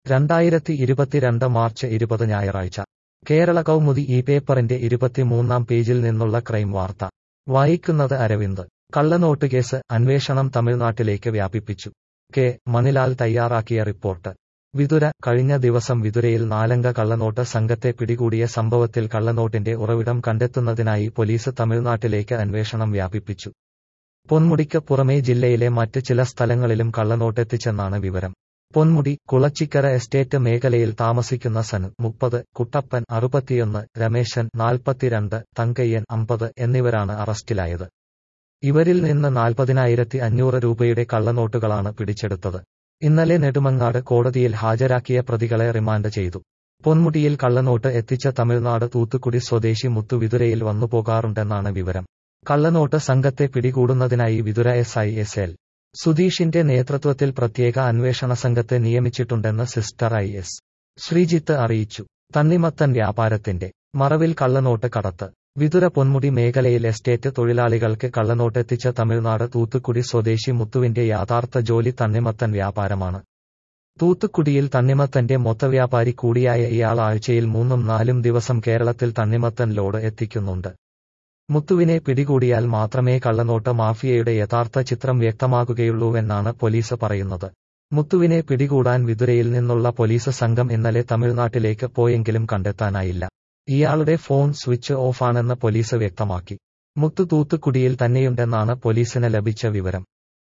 രണ്ടായിരത്തി ഇരുപത്തിരണ്ട് മാർച്ച് ഇരുപത് ഞായറാഴ്ച കേരള കൗമുദി ഈ പേപ്പറിന്റെ ഇരുപത്തിമൂന്നാം പേജിൽ നിന്നുള്ള ക്രൈം വാർത്ത വായിക്കുന്നത് അരവിന്ദ് കള്ളനോട്ട് കേസ് അന്വേഷണം തമിഴ്നാട്ടിലേക്ക് വ്യാപിപ്പിച്ചു കെ മണിലാൽ തയ്യാറാക്കിയ റിപ്പോർട്ട് വിതുര കഴിഞ്ഞ ദിവസം വിതുരയിൽ നാലംഗ കള്ളനോട്ട് സംഘത്തെ പിടികൂടിയ സംഭവത്തിൽ കള്ളനോട്ടിന്റെ ഉറവിടം കണ്ടെത്തുന്നതിനായി പോലീസ് തമിഴ്നാട്ടിലേക്ക് അന്വേഷണം വ്യാപിപ്പിച്ചു പൊന്മുടിക്ക് പുറമേ ജില്ലയിലെ മറ്റ് ചില സ്ഥലങ്ങളിലും കള്ളനോട്ടെത്തിച്ചെന്നാണ് വിവരം പൊന്മുടി കുളച്ചിക്കര എസ്റ്റേറ്റ് മേഖലയിൽ താമസിക്കുന്ന സന് മുപ്പത് കുട്ടപ്പൻ അറുപത്തിയൊന്ന് രമേശൻ നാൽപ്പത്തിരണ്ട് തങ്കയ്യൻ അമ്പത് എന്നിവരാണ് അറസ്റ്റിലായത് ഇവരിൽ നിന്ന് നാൽപ്പതിനായിരത്തി അഞ്ഞൂറ് രൂപയുടെ കള്ളനോട്ടുകളാണ് പിടിച്ചെടുത്തത് ഇന്നലെ നെടുമങ്ങാട് കോടതിയിൽ ഹാജരാക്കിയ പ്രതികളെ റിമാൻഡ് ചെയ്തു പൊന്മുടിയിൽ കള്ളനോട്ട് എത്തിച്ച തമിഴ്നാട് തൂത്തുക്കുടി സ്വദേശി മുത്തു വിതുരയിൽ വന്നു പോകാറുണ്ടെന്നാണ് വിവരം കള്ളനോട്ട് സംഘത്തെ പിടികൂടുന്നതിനായി Vithura S I S L സുധീഷിന്റെ നേതൃത്വത്തിൽ പ്രത്യേക അന്വേഷണ സംഘത്തെ നിയമിച്ചിട്ടുണ്ടെന്ന് സിസ്റ്റർ ഐ എസ് ശ്രീജിത്ത് അറിയിച്ചു തണ്ണിമത്തൻ വ്യാപാരത്തിന്റെ മറവിൽ കള്ളനോട്ട് കടത്ത് വിതുര പൊന്മുടി മേഖലയിൽ എസ്റ്റേറ്റ് തൊഴിലാളികൾക്ക് കള്ളനോട്ടെത്തിച്ച തമിഴ്നാട് തൂത്തുക്കുടി സ്വദേശി മുത്തുവിന്റെ യഥാർത്ഥ ജോലി തണ്ണിമത്തൻ വ്യാപാരമാണ് തൂത്തുക്കുടിയിൽ തണ്ണിമത്തന്റെ മൊത്തവ്യാപാരി കൂടിയായ ഇയാൾ ആഴ്ചയിൽ മൂന്നും നാലും ദിവസം കേരളത്തിൽ തണ്ണിമത്തൻ ലോഡ് എത്തിക്കുന്നുണ്ട് മുത്തുവിനെ പിടികൂടിയാൽ മാത്രമേ കള്ളനോട്ട് മാഫിയയുടെ യഥാർത്ഥ ചിത്രം വ്യക്തമാകുകയുള്ളൂവെന്നാണ് പോലീസ് പറയുന്നത് മുത്തുവിനെ പിടികൂടാൻ വിതുരയിൽ നിന്നുള്ള പോലീസ് സംഘം ഇന്നലെ തമിഴ്നാട്ടിലേക്ക് പോയെങ്കിലും കണ്ടെത്താനായില്ല ഇയാളുടെ ഫോൺ സ്വിച്ച് ഓഫാണെന്ന് പോലീസ് വ്യക്തമാക്കി മുത്തു തൂത്തുക്കുടിയിൽ തന്നെയുണ്ടെന്നാണ് പോലീസിന് ലഭിച്ച വിവരം